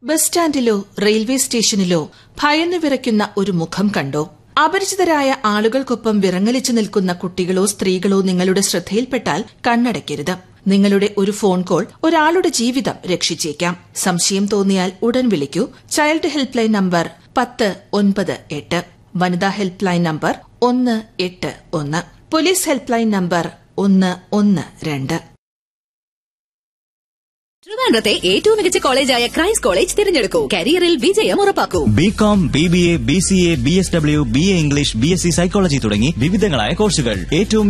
bus സ്റ്റാൻഡിലോ railway സ്റ്റേഷനിലോ ഭയന്നു വിറയ്ക്കുന്ന ഒരു മുഖം കണ്ടോ അപരിചിതരായ ആളുകൾക്കൊപ്പം വിറങ്ങലിച്ചു നിൽക്കുന്ന കുട്ടികളോ സ്ത്രീകളോ നിങ്ങളുടെ ശ്രദ്ധയിൽപ്പെട്ടാൽ കണ്ണടയ്ക്കരുത് നിങ്ങളുടെ ഒരു ഫോൺ കോൾ ഒരാളുടെ ജീവിതം രക്ഷിച്ചേക്കാം സംശയം തോന്നിയാൽ ഉടൻ വിളിക്കൂ ചൈൽഡ് ഹെൽപ്പ് ലൈൻ നമ്പർ പത്ത് ഒൻപത് എട്ട് വനിതാ ഹെൽപ്പ് ലൈൻ നമ്പർ ഒന്ന് എട്ട് ഒന്ന് പോലീസ് ഹെൽപ്പ് ലൈൻ നമ്പർ ഒന്ന് ഒന്ന് രണ്ട് ട്രിവാൻഡ്രത്തെ ഏറ്റവും മികച്ച കോളേജായ ക്രൈസ്റ്റ് കോളേജ് തിരഞ്ഞെടുക്കൂ കരിയറിൽ വിജയം ഉറപ്പാക്കൂ B com B B A B C A B S W B A English B S C psychology തുടങ്ങി വിവിധങ്ങളായ കോഴ്സുകൾ ഏറ്റവും